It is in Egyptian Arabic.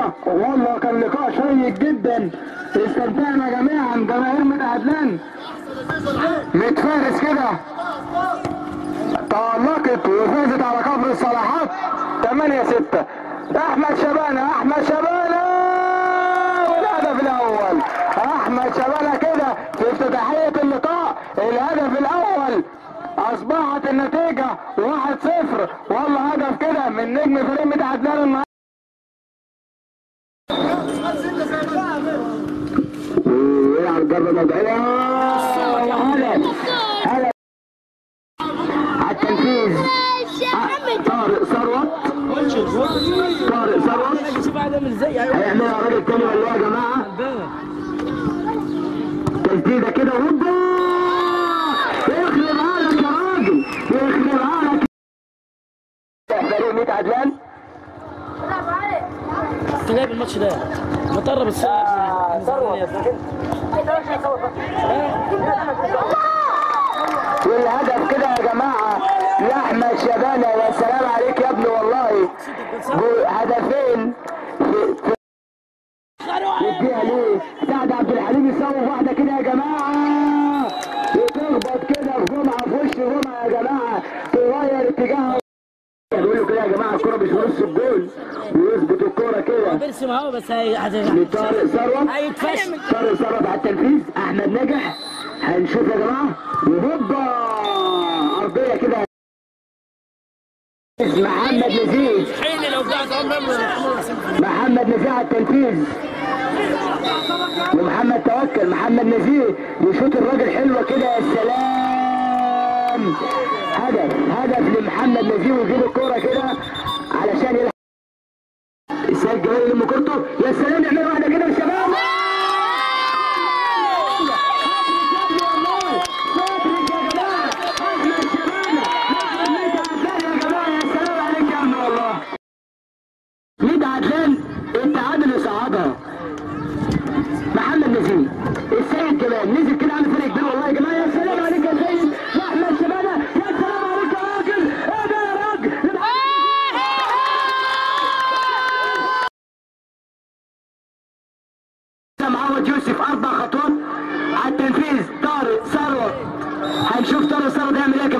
كده والله كان لقاء شيق جدا استمتعنا جميعا جماهير متعادلان متفارس كده تألقت وفازت على كفر الصلاحات 8 6 احمد شبانه احمد شبانه والهدف الاول احمد شبانه كده في افتتاحيه اللقاء الهدف الاول اصبحت النتيجه 1-0 والله هدف كده من نجم فريق متعادلان النهارده ويلعب الضربه الموضوعيه وهدف هدف على التنفيذ طارق ثروت طارق ثروت شوف هذا من زي ايوه هيعملها راجل تاني ولا إيه يا جماعه تسديده كده هوبا يخرب عقلك يا راجل يخرب عقلك فريق ميت عدلان انت جايب الماتش ده مطرب الساعه والهدف كده يا جماعه لاحمد شبانه يا سلام عليك يا ابني والله جو- هدفين في في يديها ليه سعد عبد الحليم يصوب واحده كده يا جماعه وتخبط كده في جمعه في وش جمعه يا جماعه تغير اتجاهها بيقول له كده يا جماعه الكوره مش في نص الجول ويظبط الكوره كده برسم اهو بس هي لطارق ثروت هيتفشل طارق ثروت على التنفيذ احمد نجح هنشوف يا جماعه وهوبا ارضيه كده محمد نزيه حين لو قاعد عمره محمد نزيه على التنفيذ ومحمد توكل محمد نزيه يشوط الراجل حلوه كده يا سلام هدف هدف لمحمد نزيه ويجيب الكوره كده علشان يلعب السيد جمال يلم كورته يا سلام نعمل واحده كده بالشباب ميد عدلان التعادل يصعدها محمد نزيه السيد كمان نزل كده على فريق كبير والله يا جماعه يا سلام عليك يا سيد يا احمد شبانه يا سلام عليك يا راجل ايه ده يا راجل معوض يوسف اربع خطوات على التنفيذ طارق ثروت هنشوف طارق ثروت يعمل ايه